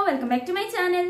welcome back to my channel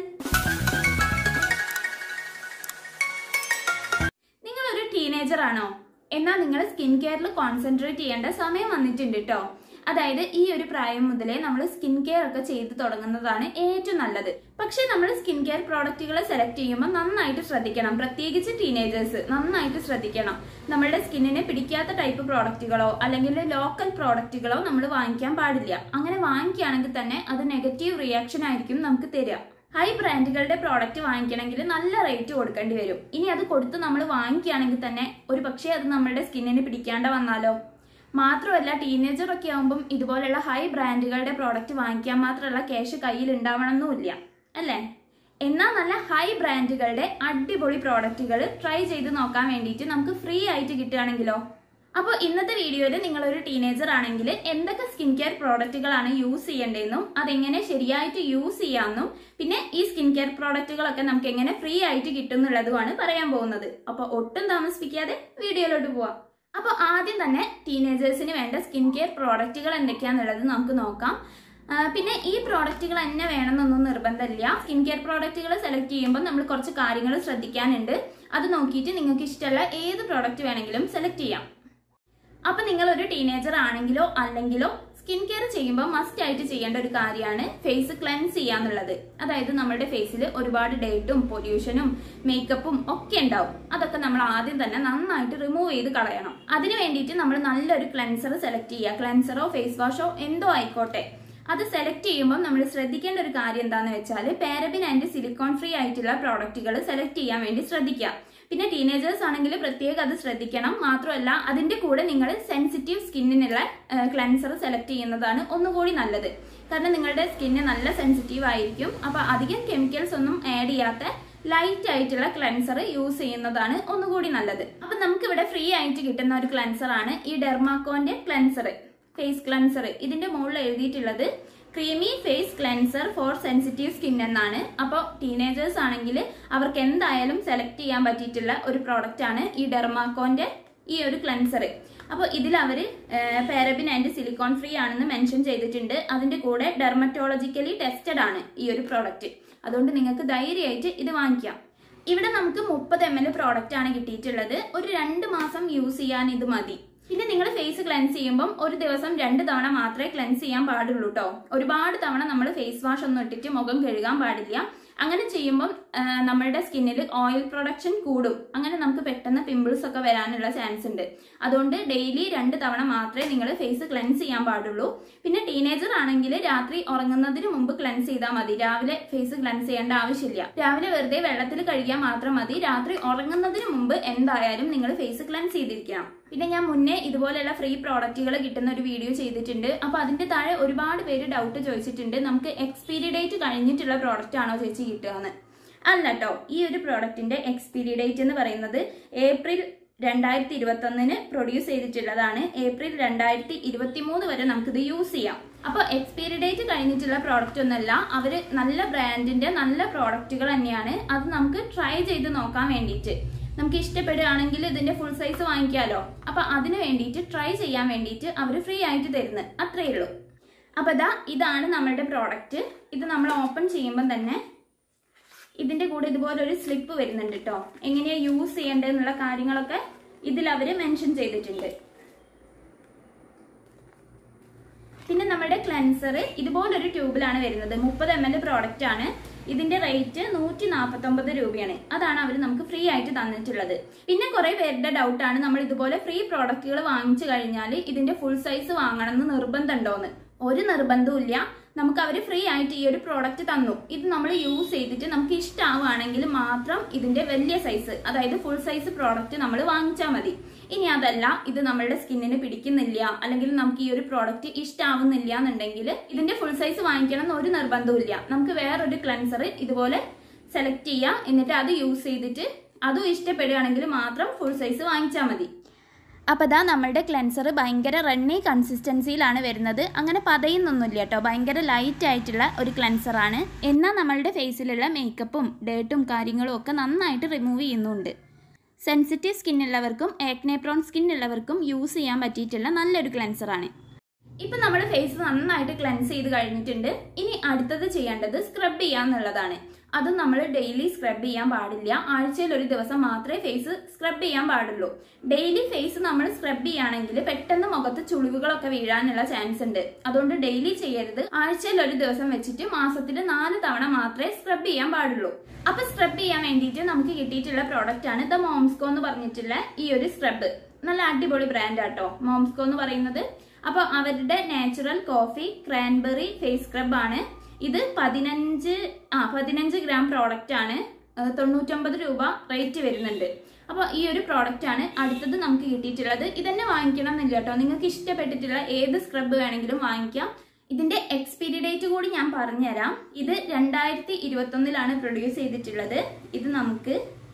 നിങ്ങൾ ഒരു teenager ആണോ എന്നാൽ നിങ്ങൾ സ്കിൻ കെയറിൽ കോൺസെൻട്രേറ്റ് ചെയ്യേണ്ട സമയം വന്നിട്ടുണ്ട് കേട്ടോ അതായത് ഈ ഒരു പ്രായം മുതലേ നമ്മൾ സ്കിൻ കെയർ ഒക്കെ ചെയ്ത് തുടങ്ങുന്നതാണ് ഏറ്റവും നല്ലത് പക്ഷേ നമ്മൾ സ്കിൻ കെയർ പ്രോഡക്റ്റുകൾ സെലക്ട് ചെയ്യുമ്പോൾ നന്നായിട്ട് ശ്രദ്ധിക്കണം പ്രത്യേകിച്ച് ടീനേജേഴ്സ് നന്നായിട്ട് ശ്രദ്ധിക്കണം നമ്മളുടെ സ്കിന്നിനെ പിടിക്കാത്ത ടൈപ്പ് പ്രോഡക്റ്റുകളോ അല്ലെങ്കിൽ ലോക്കൽ പ്രോഡക്റ്റുകളോ നമ്മൾ വാങ്ങിക്കാൻ പാടില്ല അങ്ങനെ വാങ്ങിക്കുകയാണെങ്കിൽ തന്നെ അത് നെഗറ്റീവ് റിയാക്ഷൻ ആയിരിക്കും നമുക്ക് തരിക ഹൈ ബ്രാൻഡുകളുടെ പ്രോഡക്റ്റ് വാങ്ങിക്കണമെങ്കിൽ നല്ല റേറ്റ് കൊടുക്കേണ്ടി വരും ഇനി അത് കൊടുത്ത് നമ്മൾ വാങ്ങിക്കുകയാണെങ്കിൽ തന്നെ ഒരു പക്ഷേ അത് നമ്മളുടെ സ്കിന്നിന് പിടിക്കാണ്ട് വന്നാലോ മാത്രമല്ല ടീനേജർ ഒക്കെ ആകുമ്പം ഇതുപോലെയുള്ള ഹൈ ബ്രാൻഡുകളുടെ പ്രോഡക്റ്റ് വാങ്ങിക്കാൻ മാത്രമുള്ള ക്യാഷ് കയ്യിൽ ഉണ്ടാവണമെന്നുമില്ല അല്ലേ എന്നാൽ നല്ല ഹൈ ബ്രാൻഡുകളുടെ അടിപൊളി പ്രോഡക്റ്റുകൾ ട്രൈ ചെയ്ത് നോക്കാൻ വേണ്ടിയിട്ട് നമുക്ക് ഫ്രീ ആയിട്ട് കിട്ടുകയാണെങ്കിലോ അപ്പോൾ ഇന്നത്തെ വീഡിയോയിൽ നിങ്ങൾ ഒരു ടീനേജർ ആണെങ്കിൽ എന്തൊക്കെ സ്കിൻ കെയർ പ്രോഡക്റ്റുകളാണ് യൂസ് ചെയ്യേണ്ടതെന്നും അതെങ്ങനെ ശരിയായിട്ട് യൂസ് ചെയ്യാമെന്നും പിന്നെ ഈ സ്കിൻ കെയർ പ്രോഡക്റ്റുകളൊക്കെ നമുക്ക് എങ്ങനെ ഫ്രീ ആയിട്ട് കിട്ടും എന്നുള്ളതുമാണ് പറയാൻ പോകുന്നത് അപ്പോൾ ഒട്ടും താമസിപ്പിക്കാതെ വീഡിയോയിലോട്ട് പോവാം അപ്പോൾ ആദ്യം തന്നെ ടീനേജേഴ്സിന് വേണ്ട സ്കിൻ കെയർ പ്രോഡക്റ്റുകൾ എന്തൊക്കെയാണെന്നുള്ളത് നമുക്ക് നോക്കാം ആ, പിന്നെ ഈ പ്രോഡക്റ്റുകൾ തന്നെ വേണമെന്നൊന്നും നിർബന്ധമില്ല സ്കിൻ കെയർ പ്രോഡക്റ്റുകൾ സെലക്ട് ചെയ്യുമ്പോൾ നമ്മൾ കുറച്ച് കാര്യങ്ങൾ ശ്രദ്ധിക്കാനുണ്ട് അത് നോക്കിയിട്ട് നിങ്ങൾക്ക് ഇഷ്ടമുള്ള ഏത് പ്രോഡക്റ്റ് വേണമെങ്കിലും സെലക്ട് ചെയ്യാം അപ്പൊ നിങ്ങൾ ഒരു ടീനേജർ ആണെങ്കിലോ അല്ലെങ്കിലോ സ്കിൻ കെയർ ചെയ്യുമ്പോൾ മസ്റ്റ് ആയിട്ട് ചെയ്യേണ്ട ഒരു കാര്യമാണ് ഫേസ് ക്ലെൻസ് ചെയ്യാന്നുള്ളത് അതായത് നമ്മുടെ ഫേസിൽ ഒരുപാട് ഡേറ്റും പൊല്യൂഷനും മേക്കപ്പും ഒക്കെ ഉണ്ടാവും അതൊക്കെ നമ്മൾ ആദ്യം തന്നെ നന്നായിട്ട് റിമൂവ് ചെയ്ത് കളയണം അതിന് വേണ്ടിയിട്ട് നമ്മൾ നല്ലൊരു ക്ലെൻസർ സെലക്ട് ചെയ്യുക ക്ലെൻസറോ ഫേസ് വാഷോ എന്തോ ആയിക്കോട്ടെ അത് സെലക്ട് ചെയ്യുമ്പോൾ നമ്മൾ ശ്രദ്ധിക്കേണ്ട ഒരു കാര്യം എന്താണെന്ന് വെച്ചാൽ പാരബിൻ ആൻഡ് സിലിക്കോൺ ഫ്രീ ആയിട്ടുള്ള പ്രോഡക്റ്റുകൾ സെലക്ട് ചെയ്യാൻ വേണ്ടി ശ്രദ്ധിക്കുക പിന്നെ ടീനേജേഴ്സ് ആണെങ്കിൽ പ്രത്യേകം അത് ശ്രദ്ധിക്കണം മാത്രമല്ല അതിന്റെ കൂടെ നിങ്ങൾ സെൻസിറ്റീവ് സ്കിന്നിനുള്ള ക്ലെൻസർ സെലക്ട് ചെയ്യുന്നതാണ് ഒന്നുകൂടി നല്ലത് കാരണം നിങ്ങളുടെ സ്കിന്ന് നല്ല സെൻസിറ്റീവ് ആയിരിക്കും അപ്പൊ അധികം കെമിക്കൽസ് ഒന്നും ആഡ് ചെയ്യാത്ത ലൈറ്റ് ആയിട്ടുള്ള ക്ലെൻസർ യൂസ് ചെയ്യുന്നതാണ് ഒന്നുകൂടി നല്ലത് അപ്പൊ നമുക്ക് ഇവിടെ ഫ്രീ ആയിട്ട് കിട്ടുന്ന ഒരു ക്ലെൻസർ ആണ് ഈ ഡെർമാക്കോന്റെ ക്ലെൻസർ ഫേസ് ക്ലെൻസർ ഇതിന്റെ മുകളിൽ എഴുതിയിട്ടുള്ളത് creamy face cleanser for sensitive skin എന്നാണ് അപ്പോൾ ടീനേജേഴ്സ് ആണെങ്കിൽ അവർക്ക് എന്തായാലും സെലക്ട് ചെയ്യാൻ പറ്റിയിട്ടുള്ള ഒരു പ്രോഡക്റ്റ് ആണ് ഈ ഡെർമാക്കോന്റെ ഈ ഒരു ക്ലെൻസർ അപ്പോൾ ഇതിൽ അവർ പാരബിൻ ആൻഡ് സിലിക്കോൺ ഫ്രീ ആണെന്ന് മെൻഷൻ ചെയ്തിട്ടുണ്ട് അതിന്റെ കൂടെ ഡെർമറ്റോളജിക്കലി ടെസ്റ്റഡ് ആണ് ഈ ഒരു പ്രോഡക്റ്റ് അതുകൊണ്ട് നിങ്ങൾക്ക് ധൈര്യമായിട്ട് ഇത് വാങ്ങിക്കാം ഇവിടെ നമുക്ക് മുപ്പത് എം എൽ പ്രോഡക്റ്റ് ആണ് കിട്ടിയിട്ടുള്ളത് ഒരു രണ്ട് മാസം യൂസ് ചെയ്യാൻ ഇത് മതി പിന്നെ നിങ്ങൾ ഫേസ് ക്ലെൻസ് ചെയ്യുമ്പം ഒരു ദിവസം രണ്ട് തവണ മാത്രമേ ക്ലെൻസ് ചെയ്യാൻ പാടുള്ളൂ കേട്ടോ ഒരുപാട് തവണ നമ്മൾ ഫേസ് വാഷ് ഒന്നും ഇട്ടിട്ട് മുഖം കഴുകാൻ പാടില്ല അങ്ങനെ ചെയ്യുമ്പം ആ, നമ്മളുടെ സ്കിന്നിൽ ഓയിൽ പ്രൊഡക്ഷൻ കൂടും അങ്ങനെ നമുക്ക് പെട്ടെന്ന് പിമ്പിൾസ് ഒക്കെ വരാനുള്ള ചാൻസ് ഉണ്ട് അതുകൊണ്ട് ഡെയിലി രണ്ട് തവണ മാത്രമേ നിങ്ങൾ ഫേസ് ക്ലെൻസ് ചെയ്യാൻ പാടുള്ളൂ പിന്നെ ടീനേജർ ആണെങ്കിൽ രാത്രി ഉറങ്ങുന്നതിന് മുമ്പ് ക്ലെൻസ് ചെയ്താൽ മതി രാവിലെ ഫേസ് ക്ലെൻസ് ചെയ്യേണ്ട ആവശ്യമില്ല രാവിലെ വെറുതെ വെള്ളത്തിൽ കഴുകിയാൽ മാത്രം മതി രാത്രി ഉറങ്ങുന്നതിന് മുമ്പ് എന്തായാലും നിങ്ങൾ ഫേസ് ക്ലെൻസ് ചെയ്തിരിക്കണം പിന്നെ ഞാൻ മുന്നേ ഇതുപോലെയുള്ള ഫ്രീ പ്രോഡക്റ്റുകൾ കിട്ടുന്ന ഒരു വീഡിയോ ചെയ്തിട്ടുണ്ട് അപ്പൊ അതിന്റെ താഴെ ഒരുപാട് പേര് ഡൗട്ട് ചോദിച്ചിട്ടുണ്ട് നമുക്ക് എക്സ്പീരി ഡേറ്റ് കഴിഞ്ഞിട്ടുള്ള പ്രോഡക്റ്റ് ആണോ ചേച്ചി കിട്ടുകയെന്ന് അല്ല കേട്ടോ ഈ ഒരു പ്രോഡക്റ്റിന്റെ എക്സ്പീരി ഡേറ്റ് എന്ന് പറയുന്നത് ഏപ്രിൽ രണ്ടായിരത്തി ഇരുപത്തി ഒന്നിന് പ്രൊഡ്യൂസ് ചെയ്തിട്ടുള്ളതാണ് ഏപ്രിൽ രണ്ടായിരത്തി ഇരുപത്തി മൂന്ന് വരെ നമുക്കിത് യൂസ് ചെയ്യാം അപ്പോൾ എക്സ്പയറി ഡേറ്റ് കഴിഞ്ഞിട്ടുള്ള പ്രോഡക്റ്റ് ഒന്നല്ല അവർ നല്ല ബ്രാൻഡിന്റെ നല്ല പ്രോഡക്റ്റുകൾ തന്നെയാണ് അത് നമുക്ക് ട്രൈ ചെയ്ത് നോക്കാൻ വേണ്ടിയിട്ട് നമുക്ക് ഇഷ്ടപ്പെടുകയാണെങ്കിൽ ഇതിന്റെ ഫുൾ സൈസ് വാങ്ങിക്കാലോ അപ്പൊ അതിന് വേണ്ടിയിട്ട് ട്രൈ ചെയ്യാൻ വേണ്ടിയിട്ട് അവർ ഫ്രീ ആയിട്ട് തരുന്നത് അത്രയേ ഉള്ളൂ അപ്പൊ ഇതാ ഇതാണ് നമ്മളുടെ പ്രോഡക്റ്റ് ഇത് നമ്മൾ ഓപ്പൺ ചെയ്യുമ്പോൾ തന്നെ ഇതിന്റെ കൂടെ ഇതുപോലെ ഒരു സ്ലിപ്പ് വരുന്നുണ്ട് കേട്ടോ എങ്ങനെയാ യൂസ് ചെയ്യേണ്ടതെന്നുള്ള കാര്യങ്ങളൊക്കെ ഇതിൽ അവർ മെൻഷൻ ചെയ്തിട്ടുണ്ട് പിന്നെ നമ്മുടെ ക്ലെൻസർ ഇതുപോലൊരു ട്യൂബിലാണ് വരുന്നത് മുപ്പത് എം എൽ പ്രോഡക്റ്റ് ആണ് ഇതിന്റെ റേറ്റ് നൂറ്റി നാൽപ്പത്തി ഒമ്പത് രൂപയാണ് അതാണ് അവർ നമുക്ക് ഫ്രീ ആയിട്ട് തന്നിട്ടുള്ളത് പിന്നെ കുറെ പേരുടെ ഡൗട്ടാണ് നമ്മൾ ഇതുപോലെ ഫ്രീ പ്രോഡക്റ്റുകൾ വാങ്ങിച്ചു കഴിഞ്ഞാൽ ഇതിന്റെ ഫുൾ സൈസ് വാങ്ങണം എന്ന് നിർബന്ധമുണ്ടോന്ന് ഒരു നിർബന്ധവും ഇല്ല നമുക്ക് അവർ ഫ്രീ ആയിട്ട് ഈ ഒരു പ്രോഡക്റ്റ് തന്നു ഇത് നമ്മൾ യൂസ് ചെയ്തിട്ട് നമുക്ക് ഇഷ്ടമാവുകയാണെങ്കിൽ മാത്രം ഇതിന്റെ വലിയ സൈസ് അതായത് ഫുൾ സൈസ് പ്രോഡക്റ്റ് നമ്മൾ വാങ്ങിച്ചാൽ മതി ഇനി അതല്ല ഇത് നമ്മളുടെ സ്കിന്നിന് പിടിക്കുന്നില്ല അല്ലെങ്കിൽ നമുക്ക് ഈ ഒരു പ്രോഡക്റ്റ് ഇഷ്ടാവുന്നില്ല എന്നുണ്ടെങ്കിൽ ഇതിന്റെ ഫുൾ സൈസ് വാങ്ങിക്കണം എന്ന് ഒരു നിർബന്ധവും ഇല്ല നമുക്ക് വേറൊരു ക്ലെൻസർ ഇതുപോലെ സെലക്ട് ചെയ്യാം എന്നിട്ട് അത് യൂസ് ചെയ്തിട്ട് അതും ഇഷ്ടപ്പെടുകയാണെങ്കിൽ മാത്രം ഫുൾ സൈസ് വാങ്ങിച്ചാൽ മതി അപ്പോൾ ഇതാ നമ്മളുടെ ക്ലെൻസർ ഭയങ്കര റണ്ണി കൺസിസ്റ്റൻസിയിലാണ് വരുന്നത് അങ്ങനെ പതയുന്നൊന്നുമില്ല കേട്ടോ ഭയങ്കര ലൈറ്റ് ആയിട്ടുള്ള ഒരു ക്ലെൻസറാണ് എന്നാൽ നമ്മളുടെ ഫേസിലുള്ള മേക്കപ്പും ഡേട്ടും കാര്യങ്ങളും ഒക്കെ നന്നായിട്ട് റിമൂവ് ചെയ്യുന്നുണ്ട് സെൻസിറ്റീവ് സ്കിൻ ഉള്ളവർക്കും ആക്നെ പ്രോൺ സ്കിൻ ഉള്ളവർക്കും യൂസ് ചെയ്യാൻ പറ്റിയിട്ടുള്ള നല്ലൊരു ക്ലെൻസറാണ് ഇപ്പൊ നമ്മുടെ ഫേസ് നന്നായിട്ട് ക്ലെൻസ് ചെയ്ത് കഴിഞ്ഞിട്ടുണ്ട് ഇനി അടുത്തത് ചെയ്യേണ്ടത് സ്ക്രബ് ചെയ്യാന്നുള്ളതാണ് അതും നമ്മൾ ഡെയിലി സ്ക്രബ് ചെയ്യാൻ പാടില്ല ആഴ്ചയിൽ ഒരു ദിവസം മാത്രമേ ഫേസ് സ്ക്രബ് ചെയ്യാൻ പാടുള്ളൂ ഡെയിലി ഫേസ് നമ്മൾ സ്ക്രബ് ചെയ്യുകയാണെങ്കിൽ പെട്ടെന്ന് മുഖത്ത് ചുളിവുകളൊക്കെ വീഴാനുള്ള ചാൻസ് ഉണ്ട് അതുകൊണ്ട് ഡെയിലി ചെയ്യരുത് ആഴ്ചയിൽ ഒരു ദിവസം വെച്ചിട്ട് മാസത്തിൽ നാല് തവണ മാത്രമേ സ്ക്രബ് ചെയ്യാൻ പാടുള്ളൂ അപ്പൊ സ്ക്രബ് ചെയ്യാൻ വേണ്ടിയിട്ട് നമുക്ക് കിട്ടിയിട്ടുള്ള പ്രോഡക്റ്റ് ആണ് ദ മോംസ്കോ എന്ന് പറഞ്ഞിട്ടുള്ള ഈ ഒരു സ്ക്രബ് നല്ല അടിപൊളി ബ്രാൻഡ് ആട്ടോ മോംസ്കോ എന്ന് പറയുന്നത് അപ്പൊ അവരുടെ natural coffee cranberry face scrub ആണ് ഇത് പതിനഞ്ച് ആ പതിനഞ്ച് ഗ്രാം പ്രോഡക്റ്റ് ആണ് ഏഹ് തൊണ്ണൂറ്റൊമ്പത് രൂപ റേറ്റ് വരുന്നുണ്ട് അപ്പോൾ ഈ ഒരു പ്രോഡക്റ്റ് ആണ് അടുത്തത് നമുക്ക് കിട്ടിയിട്ടുള്ളത് ഇതന്നെ വാങ്ങിക്കണം എന്നില്ല കേട്ടോ നിങ്ങൾക്ക് ഇഷ്ടപ്പെട്ടിട്ടുള്ള ഏത് സ്ക്രബ് വേണമെങ്കിലും വാങ്ങിക്കാം ഇതിന്റെ എക്സ്പയറി ഡേറ്റ് കൂടി ഞാൻ പറഞ്ഞുതരാം ഇത് രണ്ടായിരത്തി ഇരുപത്തൊന്നിലാണ് പ്രൊഡ്യൂസ് ചെയ്തിട്ടുള്ളത് ഇത് നമുക്ക്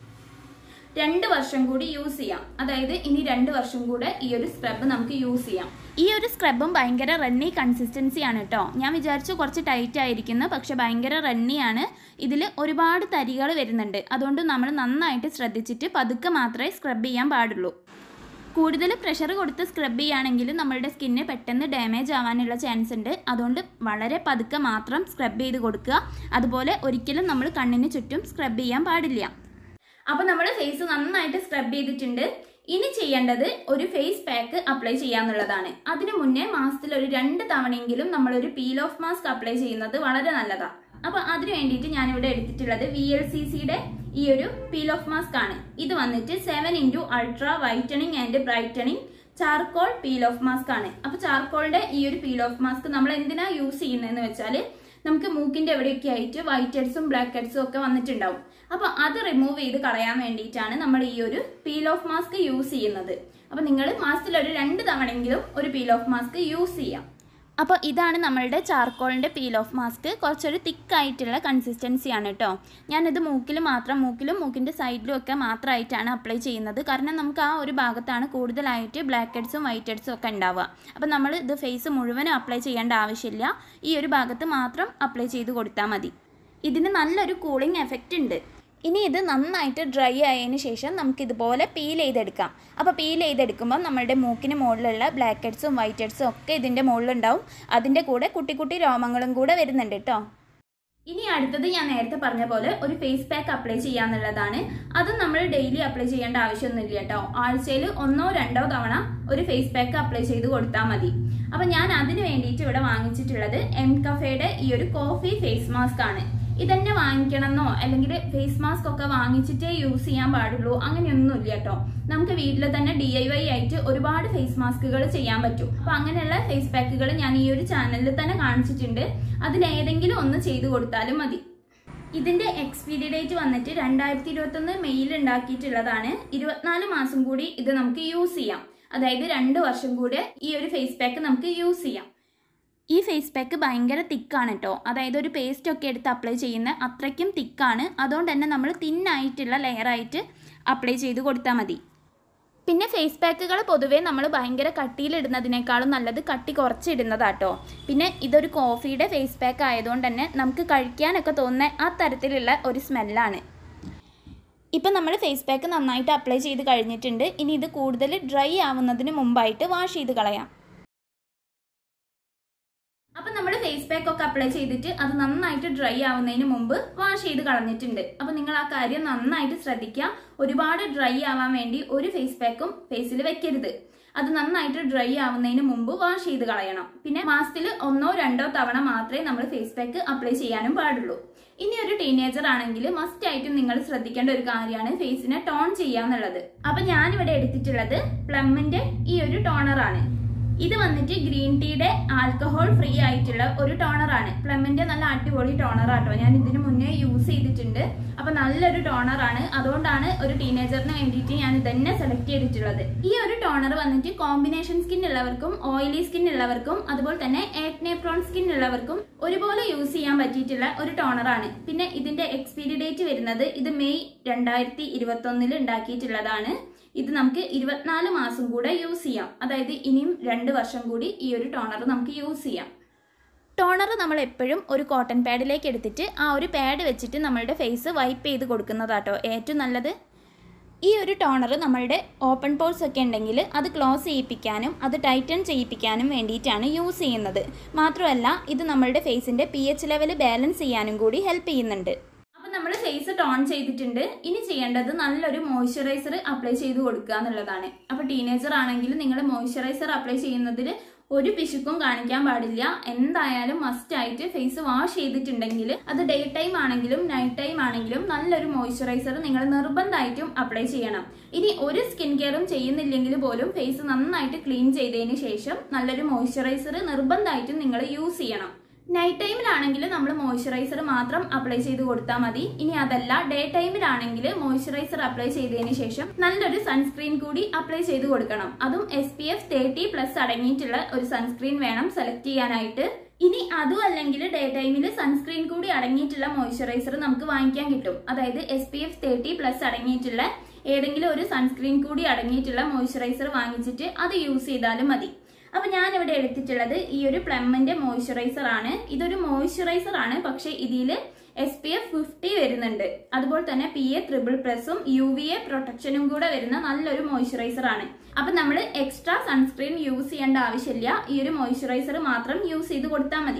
രണ്ട് വർഷം കൂടി യൂസ് ചെയ്യാം അതായത് ഇനി രണ്ട് വർഷം കൂടെ ഈ ഒരു സ്ക്രബ് നമുക്ക് യൂസ് ചെയ്യാം ഈ ഒരു സ്ക്രബും ഭയങ്കര റണ്ണി കൺസിസ്റ്റൻസി ആണ് കേട്ടോ ഞാൻ വിചാരിച്ചു കുറച്ച് ടൈറ്റ് ആയിരിക്കുന്നു പക്ഷെ ഭയങ്കര റണ്ണി ആണ് ഇതിൽ ഒരുപാട് തരികൾ വരുന്നുണ്ട് അതുകൊണ്ട് നമ്മൾ നന്നായിട്ട് ശ്രദ്ധിച്ചിട്ട് പതുക്കെ മാത്രമേ സ്ക്രബ് ചെയ്യാൻ പാടുള്ളൂ കൂടുതൽ പ്രഷർ കൊടുത്ത് സ്ക്രബ് ചെയ്യുകയാണെങ്കിൽ നമ്മളുടെ സ്കിന്ന് പെട്ടെന്ന് ഡാമേജ് ആവാനുള്ള ചാൻസ് ഉണ്ട് അതുകൊണ്ട് വളരെ പതുക്കെ മാത്രം സ്ക്രബ് ചെയ്ത് കൊടുക്കുക അതുപോലെ ഒരിക്കലും നമ്മൾ കണ്ണിന് ചുറ്റും സ്ക്രബ് ചെയ്യാൻ പാടില്ല അപ്പൊ നമ്മൾ ഫേസ് നന്നായിട്ട് സ്ക്രബ് ചെയ്തിട്ടുണ്ട് ഇനി ചെയ്യേണ്ടത് ഒരു ഫേസ് പാക്ക് അപ്ലൈ ചെയ്യാന്നുള്ളതാണ് അതിനു മുന്നേ മാസത്തിൽ ഒരു രണ്ട് തവണയെങ്കിലും നമ്മൾ ഒരു പീൽ ഓഫ് മാസ്ക് അപ്ലൈ ചെയ്യുന്നത് വളരെ നല്ലതാണ് അപ്പൊ അതിനു വേണ്ടിയിട്ട് ഞാനിവിടെ എടുത്തിട്ടുള്ളത് വി എൽ സി സിയുടെ ഈ ഒരു പീൽ ഓഫ് മാസ്ക് ആണ് ഇത് വന്നിട്ട് seven into ultra whitening and brightening charcoal peel off mask ആണ് അപ്പൊ ചാർക്കോളിന്റെ ഈ ഒരു പീൽ ഓഫ് മാസ്ക് നമ്മൾ എന്തിനാ യൂസ് ചെയ്യുന്നതെന്ന് വെച്ചാൽ നമുക്ക് മൂക്കിന്റെ എവിടെയൊക്കെ ആയിട്ട് വൈറ്റ് ഹെഡ്സും ബ്ലാക്ക് ഹെഡ്സും ഒക്കെ വന്നിട്ടുണ്ടാവും അപ്പൊ അത് റിമൂവ് ചെയ്ത് കളയാൻ വേണ്ടിയിട്ടാണ് നമ്മൾ ഈ ഒരു പീൽ ഓഫ് മാസ്ക് യൂസ് ചെയ്യുന്നത് അപ്പൊ നിങ്ങൾ മാസത്തിൽ ഒരു രണ്ട് തവണയെങ്കിലും ഒരു പീൽ ഓഫ് മാസ്ക് യൂസ് ചെയ്യാം അപ്പോൾ ഇതാണ് നമ്മളുടെ ചാർക്കോളിൻ്റെ പീൽ ഓഫ് മാസ്ക് കുറച്ചൊരു തിക്കായിട്ടുള്ള കൺസിസ്റ്റൻസി ആണ് കേട്ടോ ഞാനിത് മൂക്കിൽ മാത്രം മൂക്കിലും മൂക്കിൻ്റെ സൈഡിലും ഒക്കെ മാത്രമായിട്ടാണ് അപ്ലൈ ചെയ്യുന്നത് കാരണം നമുക്ക് ആ ഒരു ഭാഗത്താണ് കൂടുതലായിട്ട് ബ്ലാക്ക് ഹെഡ്സും വൈറ്റ് ഹെഡ്സും ഒക്കെ ഉണ്ടാവുക അപ്പോൾ നമ്മൾ ഇത് ഫേസ് മുഴുവനും അപ്ലൈ ചെയ്യേണ്ട ആവശ്യമില്ല ഈ ഒരു ഭാഗത്ത് മാത്രം അപ്ലൈ ചെയ്ത് കൊടുത്താൽ മതി ഇതിന് നല്ലൊരു കൂളിംഗ് എഫക്റ്റ് ഉണ്ട് ഇനി ഇത് നന്നായിട്ട് ഡ്രൈ ആയതിന് ശേഷം നമുക്ക് ഇതുപോലെ പീൽ ചെയ്തെടുക്കാം അപ്പോൾ പീൽ ചെയ്തെടുക്കുമ്പോൾ നമ്മളുടെ മൂക്കിന് മുകളിലുള്ള ബ്ലാക്ക് ഹെഡ്സും വൈറ്റ് ഹെഡ്സും ഒക്കെ ഇതിൻ്റെ മുകളിലുണ്ടാവും അതിൻ്റെ കൂടെ കുട്ടി കുട്ടി രോമങ്ങളും കൂടെ വരുന്നുണ്ട് കേട്ടോ ഇനി അടുത്തത് ഞാൻ നേരത്തെ പറഞ്ഞ പോലെ ഒരു ഫേസ് പാക്ക് അപ്ലൈ ചെയ്യാന്നുള്ളതാണ് അത് നമ്മൾ ഡെയിലി അപ്ലൈ ചെയ്യേണ്ട ആവശ്യമൊന്നുമില്ല കേട്ടോ ആഴ്ചയിൽ ഒന്നോ രണ്ടോ തവണ ഒരു ഫേസ് പാക്ക് അപ്ലൈ ചെയ്ത് കൊടുത്താൽ മതി അപ്പൊ ഞാൻ അതിന് വേണ്ടിയിട്ട് ഇവിടെ വാങ്ങിച്ചിട്ടുള്ളത് എം കഫേയുടെ ഈ ഒരു കോഫി ഫേസ് മാസ്ക് ആണ് ഇതന്നെ വാങ്ങിക്കണമെന്നോ അല്ലെങ്കിൽ ഫേസ് മാസ്ക് ഒക്കെ വാങ്ങിച്ചിട്ടേ യൂസ് ചെയ്യാൻ പാടുള്ളൂ അങ്ങനെയൊന്നുമില്ല കേട്ടോ നമുക്ക് വീട്ടിൽ തന്നെ ഡി ഐ വൈ ആയിട്ട് ഒരുപാട് ഫേസ് മാസ്കുകൾ ചെയ്യാൻ പറ്റും അപ്പൊ അങ്ങനെയുള്ള ഫേസ് പാക്കുകൾ ഞാൻ ഈ ഒരു ചാനലിൽ തന്നെ കാണിച്ചിട്ടുണ്ട് അതിലേതെങ്കിലും ഒന്ന് ചെയ്തു കൊടുത്താലും മതി ഇതിന്റെ എക്സ്പയറി ഡേറ്റ് വന്നിട്ട് രണ്ടായിരത്തി ഇരുപത്തി ഒന്ന് മെയ്യിൽ ഉണ്ടാക്കിയിട്ടുള്ളതാണ് ഇരുപത്തിനാല് മാസം കൂടി ഇത് നമുക്ക് യൂസ് ചെയ്യാം അതായത് രണ്ട് വർഷം കൂടി ഈ ഒരു ഫേസ് പാക്ക് നമുക്ക് യൂസ് ചെയ്യാം ഈ ഫേസ് പാക്ക് ഭയങ്കര തിക്കാണ് കേട്ടോ അതായത് ഒരു പേസ്റ്റ് ഒക്കെ എടുത്ത് അപ്ലൈ ചെയ്യുന്ന അത്രയ്ക്കും തിക്കാണ് അതുകൊണ്ട് തന്നെ നമ്മൾ തിന്നായിട്ടുള്ള ലെയറായിട്ട് അപ്ലൈ ചെയ്ത് കൊടുത്താൽ മതി പിന്നെ ഫേസ് പാക്കുകൾ പൊതുവേ നമ്മൾ ഭയങ്കര കട്ടിയിലിടുന്നതിനേക്കാളും നല്ലത് കട്ടി കുറച്ചിടുന്നതാട്ടോ പിന്നെ ഇതൊരു കോഫിയുടെ ഫേസ് പാക്ക് ആയതുകൊണ്ട് തന്നെ നമുക്ക് കഴിക്കാനൊക്കെ തോന്നുന്ന ആ തരത്തിലുള്ള ഒരു സ്മെല്ലാണ് ഇപ്പം നമ്മൾ ഫേസ് പാക്ക് നന്നായിട്ട് അപ്ലൈ ചെയ്ത് കഴിഞ്ഞിട്ടുണ്ട് ഇനി ഇത് കൂടുതൽ ഡ്രൈ ആവുന്നതിന് മുമ്പായിട്ട് വാഷ് ചെയ്ത് കളയാം അപ്പൊ നമ്മൾ ഫേസ് പാക്ക് ഒക്കെ അപ്ലൈ ചെയ്തിട്ട് അത് നന്നായിട്ട് ഡ്രൈ ആവുന്നതിന് മുമ്പ് വാഷ് ചെയ്ത് കളഞ്ഞിട്ടുണ്ട് അപ്പൊ നിങ്ങൾ ആ കാര്യം നന്നായിട്ട് ശ്രദ്ധിക്കുക ഒരുപാട് ഡ്രൈ ആവാൻ വേണ്ടി ഒരു ഫേസ് പാക്കും ഫേസിൽ വെക്കരുത് അത് നന്നായിട്ട് ഡ്രൈ ആവുന്നതിന് മുമ്പ് വാഷ് ചെയ്ത് കളയണം പിന്നെ മാസത്തിൽ ഒന്നോ രണ്ടോ തവണ മാത്രമേ നമ്മൾ ഫേസ് പാക്ക് അപ്ലൈ ചെയ്യാനും പാടുള്ളൂ ഇനി ഒരു ടീനേജർ ആണെങ്കിൽ മസ്റ്റ് ആയിട്ടും നിങ്ങൾ ശ്രദ്ധിക്കേണ്ട ഒരു കാര്യമാണ് ഫേസിനെ ടോൺ ചെയ്യാന്നുള്ളത് അപ്പൊ ഞാനിവിടെ എടുത്തിട്ടുള്ളത് പ്ലമ്മിന്റെ ഈ ഒരു ടോണറാണ് ഇത് വന്നിട്ട് ഗ്രീൻ ടീയുടെ ആൽക്കഹോൾ ഫ്രീ ആയിട്ടുള്ള ഒരു ടോണറാണ് പ്ലമ്മിന്റെ നല്ല അടിപൊളി ടോണറാട്ടോ ഞാൻ ഇതിനു മുന്നേ യൂസ് ചെയ്തിട്ടുണ്ട് അപ്പൊ നല്ലൊരു ടോണറാണ് അതുകൊണ്ടാണ് ഒരു ടീനേജറിന് വേണ്ടിയിട്ട് ഞാൻ ഇതന്നെ സെലക്ട് ചെയ്തിട്ടുള്ളത് ഈ ഒരു ടോണർ വന്നിട്ട് കോമ്പിനേഷൻ സ്കിൻ ഉള്ളവർക്കും ഓയിലി സ്കിൻ ഉള്ളവർക്കും അതുപോലെ തന്നെ ആക്നെ പ്രോൺ സ്കിൻ ഉള്ളവർക്കും ഒരുപോലെ യൂസ് ചെയ്യാൻ പറ്റിയിട്ടുള്ള ഒരു ടോണറാണ് പിന്നെ ഇതിന്റെ എക്സ്പയറി ഡേറ്റ് വരുന്നത് ഇത് മെയ് രണ്ടായിരത്തി ഇരുപത്തി ഒന്നിൽ ഉണ്ടാക്കിയിട്ടുള്ളതാണ് ഇത് നമുക്ക് ഇരുപത്തിനാല് മാസം കൂടെ യൂസ് ചെയ്യാം അതായത് ഇനിയും രണ്ട് വർഷം കൂടി ഈ ഒരു ടോണർ നമുക്ക് യൂസ് ചെയ്യാം ടോണർ നമ്മൾ എപ്പോഴും ഒരു കോട്ടൺ പാഡിലേക്ക് എടുത്തിട്ട് ആ ഒരു പാഡ് വെച്ചിട്ട് നമ്മളുടെ ഫേസ് വൈപ്പ് ചെയ്ത് കൊടുക്കുന്നതാട്ടോ ഏറ്റവും നല്ലത് ഈ ഒരു ടോണർ നമ്മളുടെ ഓപ്പൺ പോർസ് ഒക്കെ ഉണ്ടെങ്കിൽ അത് ക്ലോസ് ചെയ്യിപ്പിക്കാനും അത് ടൈറ്റൺ ചെയ്യിപ്പിക്കാനും വേണ്ടിയിട്ടാണ് യൂസ് ചെയ്യുന്നത് മാത്രമല്ല ഇത് നമ്മളുടെ ഫേസിൻ്റെ പി എച്ച് ലെവൽ ബാലൻസ് ചെയ്യാനും കൂടി ഹെൽപ്പ് ചെയ്യുന്നുണ്ട് അപ്പം നമ്മൾ ഫേസ് ടോൺ ചെയ്തിട്ടുണ്ട് ഇനി ചെയ്യേണ്ടത് നല്ലൊരു മോയ്സ്ചറൈസർ അപ്ലൈ ചെയ്ത് കൊടുക്കുക എന്നുള്ളതാണ് അപ്പോൾ ടീനേജർ ആണെങ്കിൽ നിങ്ങൾ മോയ്സ്ചറൈസർ അപ്ലൈ ചെയ്യുന്നതിൽ ഒരു പിശുക്കും കാണിക്കാൻ പാടില്ല എന്തായാലും മസ്റ്റ് ആയിട്ട് ഫേസ് വാഷ് ചെയ്തിട്ടുണ്ടെങ്കിൽ അത് ഡേ ടൈം ആണെങ്കിലും നൈറ്റ് ടൈം ആണെങ്കിലും നല്ലൊരു മോയ്സ്ചറൈസർ നിങ്ങൾ നിർബന്ധമായിട്ടും അപ്ലൈ ചെയ്യണം ഇനി ഒരു സ്കിൻ കെയറും ചെയ്യുന്നില്ലെങ്കിൽ പോലും ഫേസ് നന്നായിട്ട് ക്ലീൻ ചെയ്തതിന് ശേഷം നല്ലൊരു മോയ്സ്ചറൈസർ നിർബന്ധമായിട്ടും നിങ്ങൾ യൂസ് ചെയ്യണം നൈറ്റ് ടൈമിലാണെങ്കിൽ നമ്മൾ മോയ്സ്ചറൈസർ മാത്രം അപ്ലൈ ചെയ്ത് കൊടുത്താൽ മതി ഇനി അതല്ല ഡേ ടൈമിലാണെങ്കിൽ മോയ്സ്ചറൈസർ അപ്ലൈ ചെയ്തതിന് ശേഷം നല്ലൊരു സൺസ്ക്രീൻ കൂടി അപ്ലൈ ചെയ്ത് കൊടുക്കണം അതും S P F thirty plus അടങ്ങിയിട്ടുള്ള ഒരു സൺസ്ക്രീൻ വേണം സെലക്ട് ചെയ്യാനായിട്ട് ഇനി അതും അല്ലെങ്കിൽ ഡേ ടൈമിൽ സൺസ്ക്രീൻ കൂടി അടങ്ങിയിട്ടുള്ള മോയ്സ്ചറൈസർ നമുക്ക് വാങ്ങിക്കാൻ കിട്ടും അതായത് S P F thirty plus അടങ്ങിയിട്ടുള്ള ഏതെങ്കിലും ഒരു സൺസ്ക്രീൻ കൂടി അടങ്ങിയിട്ടുള്ള മോയ്സ്ചറൈസർ വാങ്ങിച്ചിട്ട് അത് യൂസ് ചെയ്താലും മതി അപ്പൊ ഞാൻ ഇവിടെ എടുത്തിട്ടുള്ളത് ഈ ഒരു പ്ലമ്മിന്റെ മോയ്സ്ചറൈസർ ആണ് ഇതൊരു മോയ്സ്ചറൈസർ ആണ് പക്ഷെ ഇതിൽ എസ് പി എഫ് ഫിഫ്റ്റി വരുന്നുണ്ട് അതുപോലെ തന്നെ പി എ ത്രിബിൾ പ്ലസും യു വി എ പ്രൊട്ടക്ഷനും കൂടെ വരുന്ന നല്ലൊരു മോയ്സ്ചറൈസർ ആണ് അപ്പൊ നമ്മൾ എക്സ്ട്രാ സൺസ്ക്രീൻ യൂസ് ചെയ്യേണ്ട ആവശ്യമില്ല ഈ ഒരു മോയ്സ്ചറൈസർ മാത്രം യൂസ് ചെയ്ത് കൊടുത്താൽ മതി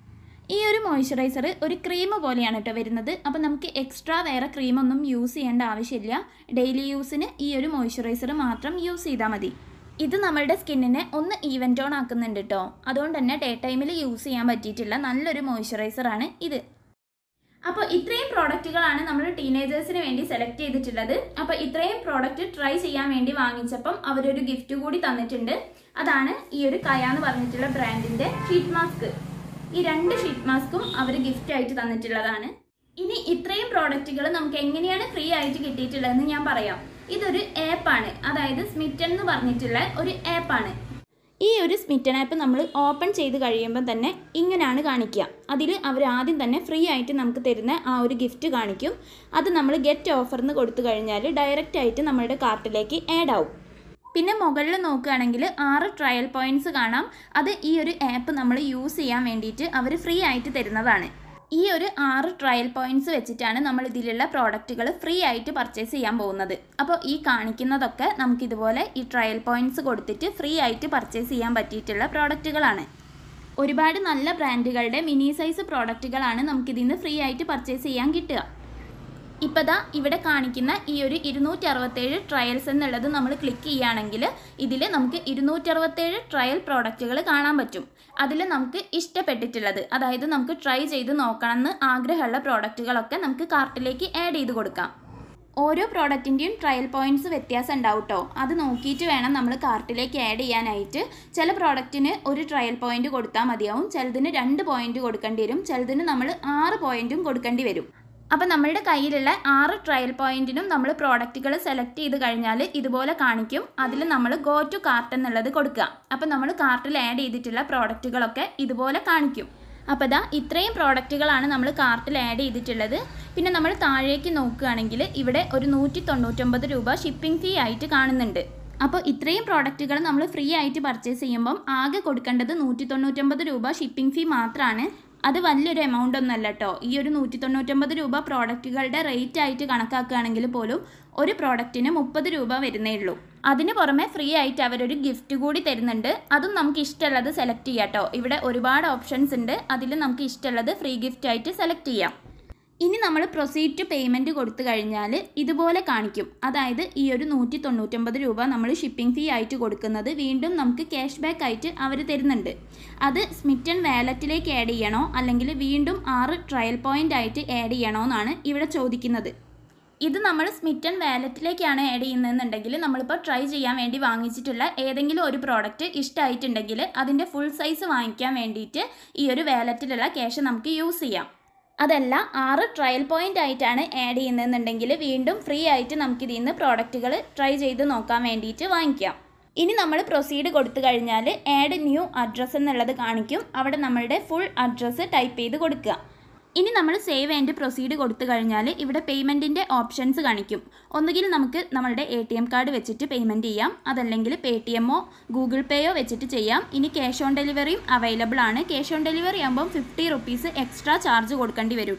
ഈ ഒരു മോയ്സ്ചറൈസർ ഒരു ക്രീം പോലെയാണ് കേട്ടോ വരുന്നത് അപ്പോൾ നമുക്ക് എക്സ്ട്രാ വേറെ ക്രീമൊന്നും യൂസ് ചെയ്യേണ്ട ആവശ്യമില്ല ഡെയിലി യൂസിന് ഈ ഒരു മോയ്സ്ചറൈസർ മാത്രം യൂസ് ചെയ്താൽ മതി ഇത് നമ്മളുടെ സ്കിന്നിനെ ഒന്ന് ഈവൻ ടോൺ ആക്കുന്നുണ്ട് കേട്ടോ അതുകൊണ്ട് തന്നെ ഡേ ടൈമിൽ യൂസ് ചെയ്യാൻ പറ്റിയിട്ടുള്ള നല്ലൊരു മോയ്സ്ചറൈസർ ആണ് ഇത് അപ്പോൾ ഇത്രയും പ്രോഡക്റ്റുകളാണ് നമ്മൾ ടീനേജേഴ്സിന് വേണ്ടി സെലക്ട് ചെയ്തിട്ടുള്ളത് അപ്പോൾ ഇത്രയും പ്രോഡക്റ്റ് ട്രൈ ചെയ്യാൻ വേണ്ടി വാങ്ങിച്ചപ്പം അവരൊരു ഗിഫ്റ്റ് കൂടി തന്നിട്ടുണ്ട് അതാണ് ഈ ഒരു കയ എന്ന് പറഞ്ഞിട്ടുള്ള ബ്രാൻഡിന്റെ ഷീറ്റ് മാസ്ക് ഈ രണ്ട് ഷീറ്റ് മാസ്കും അവർ ഗിഫ്റ്റ് ആയിട്ട് തന്നിട്ടുള്ളതാണ് ഇനി ഇത്രയും പ്രോഡക്റ്റുകൾ നമുക്ക് എങ്ങനെയാണ് ഫ്രീ ആയിട്ട് കിട്ടിയിട്ടുള്ളതെന്ന് ഞാൻ പറയാം ഇതൊരു ആപ്പാണ് അതായത് സ്മിറ്റൻ എന്ന് പറഞ്ഞിട്ടുള്ള ഒരു ആപ്പാണ് ഈ ഒരു സ്മിറ്റൻ ആപ്പ് നമ്മൾ ഓപ്പൺ ചെയ്ത് കഴിയുമ്പോൾ തന്നെ ഇങ്ങനെയാണ് കാണിക്കുക അതിൽ അവർ ആദ്യം തന്നെ ഫ്രീ ആയിട്ട് നമുക്ക് തരുന്ന ആ ഒരു ഗിഫ്റ്റ് കാണിക്കും അത് നമ്മൾ ഗെറ്റ് ഓഫർ എന്ന് കൊടുത്തു കഴിഞ്ഞാൽ ഡയറക്റ്റ് ആയിട്ട് നമ്മളുടെ കാർട്ടിലേക്ക് ആഡ് ആവും പിന്നെ മുകളിൽ നോക്കുകയാണെങ്കിൽ ആറ് ട്രയൽ പോയിന്റ്സ് കാണാം അത് ഈ ഒരു ആപ്പ് നമ്മൾ യൂസ് ചെയ്യാൻ വേണ്ടിയിട്ട് അവർ ഫ്രീ ആയിട്ട് തരുന്നതാണ് ഈ ഒരു ആറ് ട്രയൽ പോയിന്റ്സ് വെച്ചിട്ടാണ് നമ്മൾ ഇതിലുള്ള പ്രോഡക്റ്റുകൾ ഫ്രീ ആയിട്ട് പർച്ചേസ് ചെയ്യാൻ പോകുന്നത് അപ്പോൾ ഈ കാണിക്കുന്നതൊക്കെ നമുക്ക് ഇതുപോലെ ഈ ട്രയൽ പോയിന്റ്സ് കൊടുത്തിട്ട് ഫ്രീ ആയിട്ട് പർച്ചേസ് ചെയ്യാൻ പറ്റിയിട്ടുള്ള പ്രോഡക്റ്റുകളാണ് ഒരുപാട് നല്ല ബ്രാൻഡുകളുടെ മിനി സൈസ് പ്രോഡക്റ്റുകളാണ് നമുക്കിതിൽ നിന്ന് ഫ്രീ ആയിട്ട് പർച്ചേസ് ചെയ്യാൻ കിട്ടുക ഇപ്പോൾ ദാ ഇവിടെ കാണിക്കുന്ന ഈ ഒരു ഇരുന്നൂറ്റി അറുപത്തേഴ് ട്രയൽസ് എന്നുള്ളത് നമ്മൾ ക്ലിക്ക് ചെയ്യുകയാണെങ്കിൽ ഇതിൽ നമുക്ക് ഇരുന്നൂറ്റി അറുപത്തേഴ് ട്രയൽ പ്രോഡക്റ്റുകൾ കാണാൻ പറ്റും അതിൽ നമുക്ക് ഇഷ്ടപ്പെട്ടിട്ടുള്ളത് അതായത് നമുക്ക് ട്രൈ ചെയ്ത് നോക്കണമെന്ന് ആഗ്രഹമുള്ള പ്രോഡക്റ്റുകളൊക്കെ നമുക്ക് കാർട്ടിലേക്ക് ആഡ് ചെയ്ത് കൊടുക്കാം ഓരോ പ്രോഡക്റ്റിൻ്റെയും ട്രയൽ പോയിന്റ്സ് വ്യത്യാസം ഉണ്ടാവും കേട്ടോ അത് നോക്കിയിട്ട് വേണം നമ്മൾ കാർട്ടിലേക്ക് ആഡ് ചെയ്യാനായിട്ട് ചില പ്രോഡക്റ്റിന് ഒരു ട്രയൽ പോയിന്റ് കൊടുത്താൽ മതിയാവും ചിലതിന് രണ്ട് പോയിന്റ് കൊടുക്കേണ്ടി വരും ചിലതിന് നമ്മൾ ആറ് പോയിന്റും കൊടുക്കേണ്ടി വരും അപ്പോൾ നമ്മളുടെ കയ്യിലുള്ള ആറ് ട്രയൽ പോയിന്റിനും നമ്മൾ പ്രോഡക്റ്റുകൾ സെലക്ട് ചെയ്ത് കഴിഞ്ഞാൽ ഇതുപോലെ കാണിക്കും അതിൽ നമ്മൾ ഗോ ടു കാർട്ട് എന്നുള്ളത് കൊടുക്കുക അപ്പോൾ നമ്മൾ കാർട്ടിൽ ആഡ് ചെയ്തിട്ടുള്ള പ്രോഡക്റ്റുകളൊക്കെ ഇതുപോലെ കാണിക്കും അപ്പോൾ ഇതാ ഇത്രയും പ്രോഡക്റ്റുകളാണ് നമ്മൾ കാർട്ടിൽ ആഡ് ചെയ്തിട്ടുള്ളത് പിന്നെ നമ്മൾ താഴേക്ക് നോക്കുകയാണെങ്കിൽ ഇവിടെ ഒരു നൂറ്റി തൊണ്ണൂറ്റൊമ്പത് രൂപ ഷിപ്പിംഗ് ഫീ ആയിട്ട് കാണുന്നുണ്ട് അപ്പോൾ ഇത്രയും പ്രോഡക്റ്റുകൾ നമ്മൾ ഫ്രീ ആയിട്ട് പർച്ചേസ് ചെയ്യുമ്പം ആകെ കൊടുക്കേണ്ടത് നൂറ്റി തൊണ്ണൂറ്റൊമ്പത് രൂപ ഷിപ്പിംഗ് ഫീ മാത്രമാണ് അത് വലിയൊരു എമൗണ്ട് ഒന്നല്ല കേട്ടോ ഈ ഒരു നൂറ്റി തൊണ്ണൂറ്റൊമ്പത് രൂപ പ്രോഡക്റ്റുകളുടെ റേറ്റ് ആയിട്ട് കണക്കാക്കുകയാണെങ്കിൽ പോലും ഒരു പ്രോഡക്റ്റിന് മുപ്പത് രൂപ വരുന്നേ ഉള്ളൂ അതിന് പുറമെ ഫ്രീ ആയിട്ട് അവരൊരു ഗിഫ്റ്റ് കൂടി തരുന്നുണ്ട് അതും നമുക്ക് ഇഷ്ടമുള്ളത് സെലക്ട് ചെയ്യാം കേട്ടോ ഇവിടെ ഒരുപാട് ഓപ്ഷൻസ് ഉണ്ട് അതിൽ നമുക്ക് ഇഷ്ടമുള്ളത് ഫ്രീ ഗിഫ്റ്റ് ആയിട്ട് സെലക്ട് ചെയ്യാം ഇനി നമ്മൾ പ്രൊസീഡ് ടു പേയ്മെൻറ്റ് കൊടുത്തു കഴിഞ്ഞാൽ ഇതുപോലെ കാണിക്കും അതായത് ഈ ഒരു നൂറ്റി തൊണ്ണൂറ്റൊമ്പത് രൂപ നമ്മൾ ഷിപ്പിംഗ് ഫീ ആയിട്ട് കൊടുക്കുന്നത് വീണ്ടും നമുക്ക് ക്യാഷ് ബാക്ക് ആയിട്ട് അവർ തരുന്നുണ്ട് അത് സ്മിറ്റൻ വാലറ്റിലേക്ക് ആഡ് ചെയ്യണോ അല്ലെങ്കിൽ വീണ്ടും ആറ് ട്രയൽ പോയിൻ്റ് ആയിട്ട് ആഡ് ചെയ്യണോ എന്നാണ് ഇവിടെ ചോദിക്കുന്നത് ഇത് നമ്മൾ സ്മിറ്റൻ വാലറ്റിലേക്കാണ് ആഡ് ചെയ്യുന്നതെന്നുണ്ടെങ്കിൽ നമ്മളിപ്പോൾ ട്രൈ ചെയ്യാൻ വേണ്ടി വാങ്ങിച്ചിട്ടുള്ള ഏതെങ്കിലും ഒരു പ്രോഡക്റ്റ് ഇഷ്ടമായിട്ടുണ്ടെങ്കിൽ അതിൻ്റെ ഫുൾ സൈസ് വാങ്ങിക്കാൻ വേണ്ടിയിട്ട് ഈ ഒരു വാലറ്റിലുള്ള ക്യാഷ് നമുക്ക് യൂസ് ചെയ്യാം അതല്ല ആറ് ട്രയൽ പോയിന്റ് ആയിട്ടാണ് ആഡ് ചെയ്യുന്നതെന്നുണ്ടെങ്കിൽ വീണ്ടും ഫ്രീ ആയിട്ട് നമുക്ക് ഇതിൽ നിന്ന് പ്രോഡക്റ്റുകൾ ട്രൈ ചെയ്ത് നോക്കാൻ വേണ്ടിയിട്ട് വാങ്ങിക്കാം ഇനി നമ്മൾ പ്രൊസീഡ് കൊടുത്തു കഴിഞ്ഞാൽ ആഡ് ന്യൂ അഡ്രസ്സ് എന്നുള്ളത് കാണിക്കും അവിടെ നമ്മളുടെ ഫുൾ അഡ്രസ്സ് ടൈപ്പ് ചെയ്ത് കൊടുക്കുക ഇനി നമ്മൾ സേവ് ആൻഡ് പ്രൊസീഡ് കൊടുത്തു കഴിഞ്ഞാൽ ഇവിടെ പേയ്മെൻറ്റിൻ്റെ ഓപ്ഷൻസ് കാണിക്കും ഒന്നുകിൽ നമുക്ക് നമ്മളുടെ എ ടി എം കാർഡ് വെച്ചിട്ട് പേയ്മെൻറ്റ് ചെയ്യാം അതല്ലെങ്കിൽ പേ ടി എമ്മോ ഗൂഗിൾ പേയോ വെച്ചിട്ട് ചെയ്യാം ഇനി ക്യാഷ് ഓൺ ഡെലിവറിയും അവൈലബിൾ ആണ് ക്യാഷ് ഓൺ ഡെലിവറി ആകുമ്പം ഫിഫ്റ്റി റുപ്പീസ് എക്സ്ട്രാ ചാർജ് കൊടുക്കേണ്ടി വരും കേട്ടോ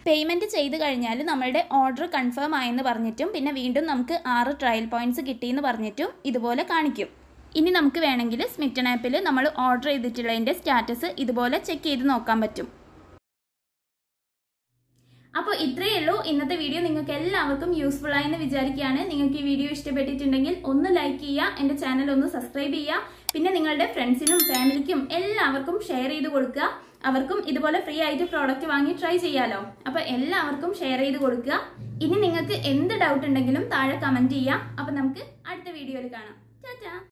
പേയ്മെൻറ്റ് ചെയ്ത് കഴിഞ്ഞാൽ നമ്മളുടെ ഓർഡർ കൺഫേം ആയെന്ന് പറഞ്ഞിട്ടും പിന്നെ വീണ്ടും നമുക്ക് ആറ് ട്രയൽ പോയിന്റ്സ് കിട്ടിയെന്ന് പറഞ്ഞിട്ടും ഇതുപോലെ കാണിക്കും ഇനി നമുക്ക് വേണമെങ്കിൽ സ്മിറ്റൺ ആപ്പിൽ നമ്മൾ ഓർഡർ ചെയ്തിട്ടുള്ളതിൻ്റെ സ്റ്റാറ്റസ് ഇതുപോലെ ചെക്ക് ചെയ്ത് നോക്കാൻ പറ്റും അപ്പോൾ ഇത്രയേ ഉള്ളൂ ഇന്നത്തെ വീഡിയോ നിങ്ങൾക്ക് എല്ലാവർക്കും യൂസ്ഫുൾ ആയെന്ന് വിചാരിക്കുകയാണ് നിങ്ങൾക്ക് ഈ വീഡിയോ ഇഷ്ടപ്പെട്ടിട്ടുണ്ടെങ്കിൽ ഒന്ന് ലൈക്ക് ചെയ്യുക എൻ്റെ ചാനൽ ഒന്ന് സബ്സ്ക്രൈബ് ചെയ്യുക പിന്നെ നിങ്ങളുടെ ഫ്രണ്ട്സിനും ഫാമിലിക്കും എല്ലാവർക്കും ഷെയർ ചെയ്ത് കൊടുക്കുക അവർക്കും ഇതുപോലെ ഫ്രീ ആയിട്ട് പ്രോഡക്റ്റ് വാങ്ങി ട്രൈ ചെയ്യാലോ അപ്പോൾ എല്ലാവർക്കും ഷെയർ ചെയ്ത് കൊടുക്കുക ഇനി നിങ്ങൾക്ക് എന്ത് ഡൗട്ട് ഉണ്ടെങ്കിലും താഴെ കമൻറ്റ് ചെയ്യാം അപ്പോൾ നമുക്ക് അടുത്ത വീഡിയോയിൽ കാണാം ടാറ്റാ